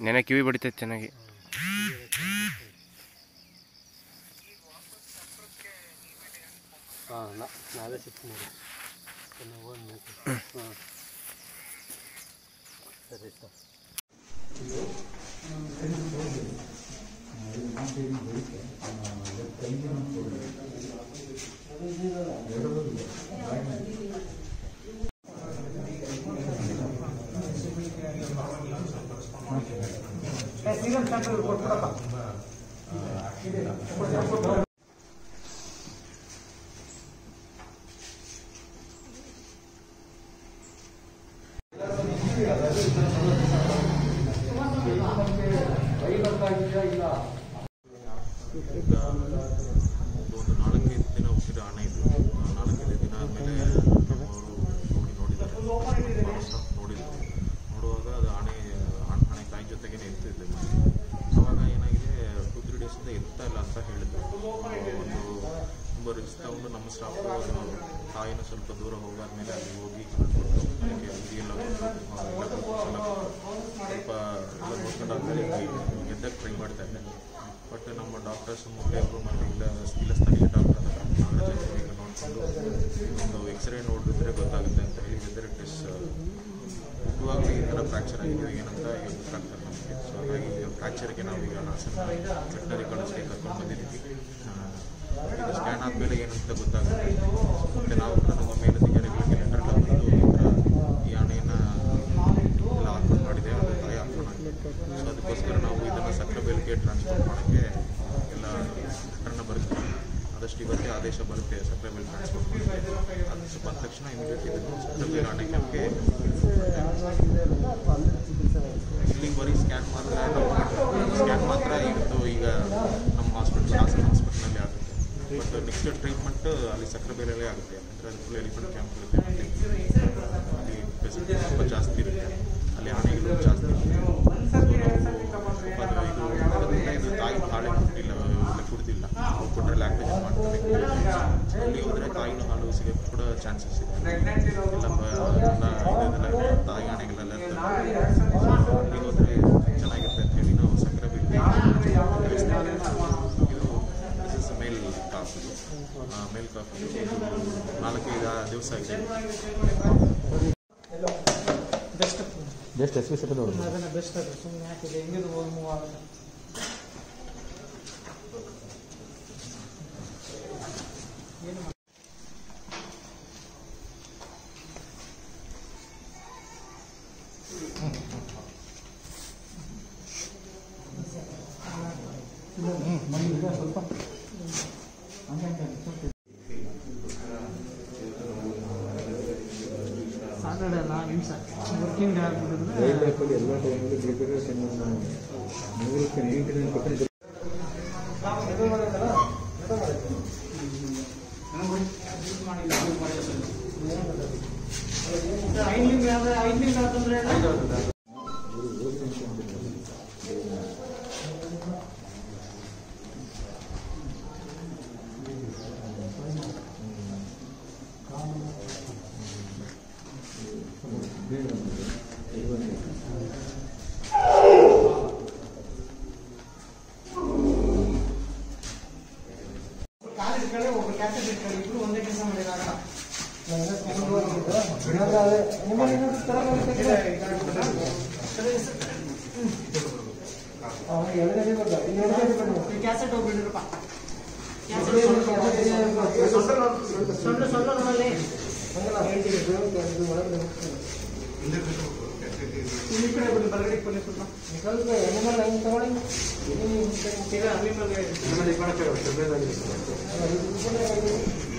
ನೆನೆ ಕಿವಿ ಬಡಿತೈತೆ ಚೆನ್ನಾಗಿ ಹಾಂ ನಾವೇ ಶಿಫ್ಟ್ ಮಾಡಿ ಹಾಂ ಸರಿ ಸರ್ ಒಂದು ನಾಲ್ಕೈದು ದಿನ ಹುಟ್ಟಿದ ಆನೆ ಇದು ಆ ನಾಲ್ಕೈದು ದಿನ ಆದಮೇಲೆ ನಮ್ಮವರು ಹೋಗಿ ನೋಡಿದ್ದಾರೆ ಸ್ಟಾಫ್ ನೋಡಿದ್ರು ನೋಡುವಾಗ ಅದು ಆನೆ ಆಣ್- ಆನೆ ತಾಯಿ ಜೊತೆಗೇನೆ ಇರ್ತಿದ್ದೆ ಅವಾಗ ಏನಾಗಿದೆ ಟೂ ತ್ರೀ ಡೇಸಿಂದ ಎತ್ತಾ ಇಲ್ಲ ಅಂತ ಹೇಳಿದ್ರು ಒಂದು ತುಂಬ ರಿಸ್ಕ್ ತಗೊಂಡು ನಮ್ಮ ಸ್ಟಾಫ್ ತಾಯಿನ ಸ್ವಲ್ಪ ದೂರ ಹೋಗಾದ್ಮೇಲೆ ಅಲ್ಲಿ ಹೋಗಿ ಕಳ್ಕೊಟ್ಟು ಅದಕ್ಕೆ ಬುದ್ಧಿ ಎಲ್ಲ ಕೊಟ್ಟು ಆ, ಎಲ್ಲ glucose ಎಲ್ಲ ಕೊಟ್ಟು ಸ್ವಲ್ಪ ಎಲ್ಲ ನೋಡ್ಕೊಂಡಾದ್ಮೇಲೆ ಗೆದ್ದಕ್ಕೆ ಟ್ರೈ ಮಾಡ್ತಾ ಇದ್ದೆ ಬಟ್ ನಮ್ಮ ಡಾಕ್ಟರ್ಸ್ ಮುಖ್ಯವರು ಮತ್ತು ಇಲ್ಲ ಇಲ್ಲ ಸ್ಥಳೀಯ ಡಾಕ್ಟರ್ ನಾಗರಾಜ್ ಈಗ ನೋಡಿಕೊಂಡು ಒಂದು ಎಕ್ಸ್ರೇ ನೋಡಿದ್ರೆ ಗೊತ್ತಾಗುತ್ತೆ ಅಂತ ಹೇಳಿ ವೆದರ್ ಇಟ್ ಇಸ್ ಹುಟ್ಟುವಾಗಲೇ ಈ ಥರ ಫ್ರ್ಯಾಕ್ಚರ್ ಆಗಿದೆ ಏನಂತ ಈಗ ಗೊತ್ತಾಗ್ತದೆ ನಮಗೆ ಸೊ ಹಾಗಾಗಿ ಫ್ರ್ಯಾಕ್ಚರ್ಗೆ ನಾವೀಗ ಹಾಸನ ವೆಟನರಿ ಕಾಲೇಜ್ಗೆ ಕರ್ಕೊಂಡು ಬಂದಿದ್ದೀವಿ ಆ, ಈಗ ಸ್ಕ್ಯಾನ್ ಆದಮೇಲೆ ಏನಂತ ಗೊತ್ತಾಗುತ್ತೆ ಮತ್ತು ನಾವು ಕೂಡ ನಮ್ಮ ಮೇಲಧಿಕಾರಿಗಳಿಗೆ ಲೆಟರ್ ಎಲ್ಲ ಬಂದು ಈ ಥರ ಈ ಆನೆಯನ್ನು ಎಲ್ಲ ಆಕ್ರಮಣ ಮಾಡಿದೆ ಅದು ತಾಯಿ ಆಕ್ರಮಣ ಆಗಿದೆ ಸೊ ಅದಕ್ಕೋಸ್ಕರ ನಾವು ಇದನ್ನು ಸಕ್ರೆಬೇಲ್ಗೆ ಟ್ರಾನ್ಸ್ಫರ್ ಮಾಡೋಕ್ಕೆ ಎಲ್ಲ ಪ್ರಕರಣ ಬರುತ್ತೆ ಆದಷ್ಟು ಇವತ್ತೇ ಆದೇಶ ಬರುತ್ತೆ ಸಕ್ರೆಬೇಲ್ ಟ್ರಾನ್ಸ್ಫರ್ ಮಾಡೋಕ್ಕೆ ಅದು ಬಂದ ತಕ್ಷಣ ಇಮಿಡಿಯೇಟ್ ಇದನ್ನು ಸಕ್ರೆಬೇಲ್ ಆನೆ ಕ್ಯಾಂಪ್ಗೆ ಇಲ್ಲಿ ಬರೀ ಸ್ಕ್ಯಾನ್ ಮಾತ್ರ ಸ್ಕ್ಯಾನ್ ಮಾತ್ರ ಇವತ್ತು ಈಗ ನಮ್ಮ ಹಾಸ್ಪಿಟಲ್ ಹಾಸನ ಹಾಸ್ಪಿಟಲಲ್ಲಿ ಆಗುತ್ತೆ ಬಟ್ ನೆಕ್ಸ್ಟ್ ಟ್ರೀಟ್ಮೆಂಟ್ ಅಲ್ಲಿ ಸಕ್ರೆಬೇಲಲ್ಲೇ ಆಗುತ್ತೆ ಯಾಕಂದರೆ ಅದು ಫುಲ್ ಎಲಿಫೆಂಟ್ ಕ್ಯಾಂಪ್ ಇರುತ್ತೆ ಮತ್ತು ಅಲ್ಲಿ ಫೆಸಿಲಿಟಿ ತುಂಬ ಜಾಸ್ತಿ ಇರುತ್ತೆ ಅಲ್ಲಿ ಆನೆಗಳು ಜಾಸ್ತಿ ಇರುತ್ತೆ ಸೊ ನಾವು ಸ್ವಲ್ಪ ಅದು ಇದು ಮಾಡೋದ್ರಿಂದ ಇದು ತಾಯಿ ಹಾಳೆ ಕೊಟ್ಟಿಲ್ಲ ಇಲ್ಲ ಕುಡ್ದಿಲ್ಲ ನಾವು ಕೊಟ್ಟರೆ ಲ್ಯಾಕ್ಟೇಜನ್ ಮಾಡ್ತಾರೆ ಸೊ ಅಲ್ಲಿ ಹೋದರೆ ತಾಯಿನೂ ಹಾಲು ಸಿಗೋಕ್ಕೆ ಕೂಡ ಚಾನ್ಸಸ್ ಇದೆ ಎಲ್ಲ ಬ- ಎಲ್ಲ ಇದೆಲ್ಲ ತಾಯಿ ಆನೆಗಳೆಲ್ಲ ಇರ್ತವೆ ಸೊ ಅಲ್ಲಿ ಹೋದರೆ ಚೆನ್ನಾಗಿರುತ್ತೆ ಅಂತ ಹೇಳಿ ನಾವು ಸಕ್ಕರೆ ಬಿಟ್ಟು ಇದು ದಿಸ್ ಇಸ್ ಮೇಲ್ ಕಾಫ್ ಮೇಲ್ ಕಾಫ್ ನಾಲ್ಕೈದು ದಿವಸ ಆಗಿದೆ best just S P set ನೋಡೋದು ಅದನ್ನ ಬೆಸ್ಟ್ ಅದು ಸುಮ್ಮನೆ ಹಾಕಿದೆ ಹೆಂಗಿದ್ರು ಹೋಗಿ ಮೂವ್ ಆಗಲ್ಲ ಏನು ಮಾಡ್- ಸಾಟರ್ಡೆ ಅಲ್ಲ ನಿಮಿಷ ವರ್ಕಿಂಗ್ ಡೇ ಆಗ್ಬಿಟ್ಟಿದ್ರೆ ಲೈಫಲ್ಲಿ ಎಲ್ಲ ಟೈಮಲ್ಲಿ ಪ್ರಿಪರೇಷನ್ ನೂರಕ್ಕೆ ನೈಂಟಿ ನೈನ್ ಪರ್ಸೆಂಟ್ ಐದ್ಲಿಂದ ಆದ್ರೆ ಐದ್ಲಿಂದ ಆತಂದ್ರೆ ಕಾಲ್ ಇಟ್ಕೊಳ್ಳಿ ಒಬ್ರು ಕ್ಯಾಸೆಟ್ ಇಟ್ಕೊಳ್ಳಿ ಇಬ್ರು ಒಂದೇ ಕೆಲಸ ಮಾಡಿದಾಗ ಕ್ಯಾಸೆಟ್ ಹೋಗ್ಬಿಡ್ರಪ್ಪ ಸೊಳ್ಳೆ ಸೊಳ್ಳೆ ನೋಡಲ್ಲಿ ಈ ಕಡೆ ಬಿಡಿ ಬಲಗಡೆ ಬನ್ನಿ ಸ್ವಲ್ಪ ಈಗ ಅಲ್ಲಿ ಮೇಲೆ